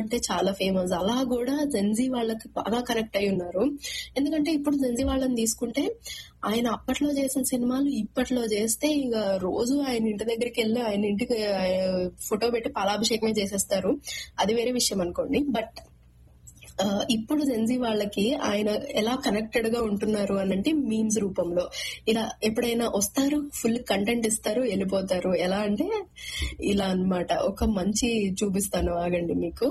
అంటే చాలా ఫేమస్ అలా కూడా జెన్జీ వాళ్ళకి బాగా కనెక్ట్ అయి ఉన్నారు ఎందుకంటే ఇప్పుడు జెన్జీ వాళ్ళని తీసుకుంటే ఆయన అప్పట్లో చేసిన సినిమాలు ఇప్పట్లో చేస్తే ఇక రోజు ఆయన ఇంటి దగ్గరికి వెళ్ళి ఆయన ఇంటికి ఫోటో పెట్టి పాలాభిషేకమే చేసేస్తారు అది వేరే విషయం అనుకోండి బట్ ఆ, ఇప్పుడు జెన్జీ వాళ్ళకి ఆయన ఎలా కనెక్టెడ్ గా ఉంటున్నారు అని అంటే మీమ్స్ రూపంలో ఇలా ఎప్పుడైనా వస్తారు ఫుల్ కంటెంట్ ఇస్తారు వెళ్ళిపోతారు ఎలా అంటే ఇలా అన్నమాట ఒక మంచి చూపిస్తాను ఆగండి మీకు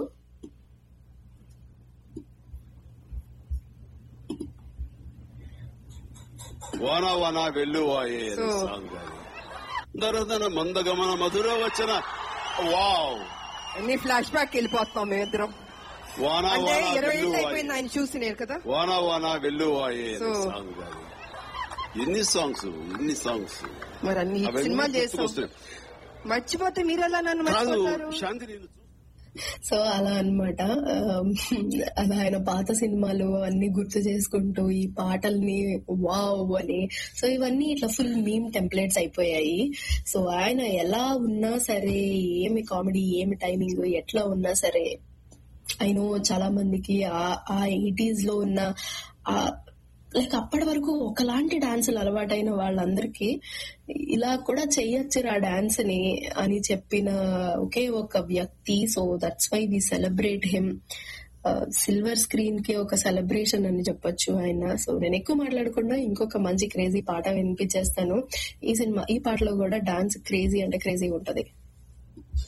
వాన వాన వెల్లువాయే అనే So- సాంగ్ అది. దరదన మందగమన మధుర వచ్చిన వావ్ నీ ఫ్లాష్ బ్యాక్ వెళ్ళిపోతున్నాం మేమిద్దరం వాన అంటే వాన ఇరవై ఏళ్ళు అయిపోయింది వెల్లువాయే ఆయన చూసి నేను కదా వాన వాన వెల్లువాయే అనే So- సాంగ్ అది. ఎన్ని సాంగ్స్ ఎన్ని సాంగ్స్ మరి అన్ని అవన్నీ సినిమాలు చేస్తాం గుర్తుకొస్తున్నాయి. మర్చిపోతే మీరు ఎలా నన్ను కాదు మర్చిపోతారు శాంతి నేను చూ- సో అలా అన్నమాట అలా ఆయన పాత సినిమాలు అన్ని గుర్తు చేసుకుంటూ ఈ పాటల్ని వావ్ అని సో ఇవన్నీ ఇట్లా ఫుల్ మీమ్ టెంప్లెట్స్ అయిపోయాయి సో ఆయన ఎలా ఉన్నా సరే ఏమి కామెడీ ఏమి టైమింగ్ ఎట్లా ఉన్నా సరే ఐ నో చాలా మందికి ఆ- ఆ ఎయిటీస్ లో ఉన్న ఆ లైక్ అప్పటి వరకు ఒకలాంటి డాన్సులు అలవాటైన వాళ్ళందరికీ ఇలా కూడా చెయ్యొచ్చు ఆ డాన్స్ ని అని చెప్పిన ఒకే ఒక వ్యక్తి so that's why we celebrate him silver screen కి ఒక సెలబ్రేషన్ అని చెప్పొచ్చు ఆయన సో నేను ఎక్కువ మాట్లాడకుండా ఇంకొక మంచి క్రేజీ పాట వినిపించేస్తాను ఈ సినిమా ఈ పాటలో కూడా డాన్స్ క్రేజీ అంటే క్రేజీ ఉంటది